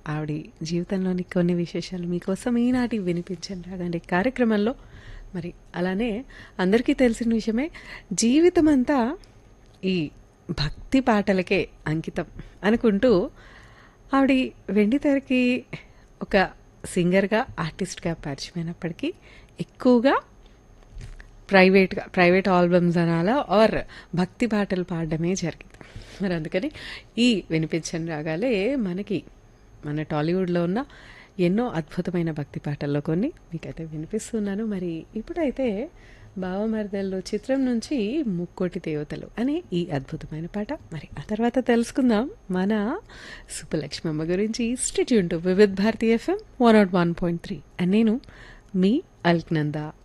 ఆవిడ జీవితంలోని కొన్ని విశేషాలు మీకోసం ఈనాటి వినిపించండి రాగండి కార్యక్రమంలో మరి అలానే అందరికీ తెలిసిన విషయమే జీవితం అంతా ఈ భక్తి పాటలకే అంకితం అనుకుంటూ ఆవిడ వెండి తెరకి ఒక సింగర్గా ఆర్టిస్ట్గా పరిచయమైనప్పటికీ ఎక్కువగా ప్రైవేట్గా ప్రైవేట్ ఆల్బమ్స్ అనాలా ఆర్ భక్తి పాటలు పాడడమే జరిగింది మరి అందుకని ఈ వినిపించని రాగాలే మనకి మన టాలీవుడ్లో ఉన్న ఎన్నో అద్భుతమైన భక్తి పాటల్లో కొన్ని మీకైతే వినిపిస్తున్నాను మరి ఇప్పుడైతే బావమరదల్లో చిత్రం నుంచి ముక్కోటి దేవతలు అనే ఈ అద్భుతమైన పాట మరి ఆ తర్వాత తెలుసుకుందాం మన సుబ్బలక్ష్మమ్మ గురించి stay tune to Vividh Bharati FM one nought one point three and నేను మీ అల్క్నందా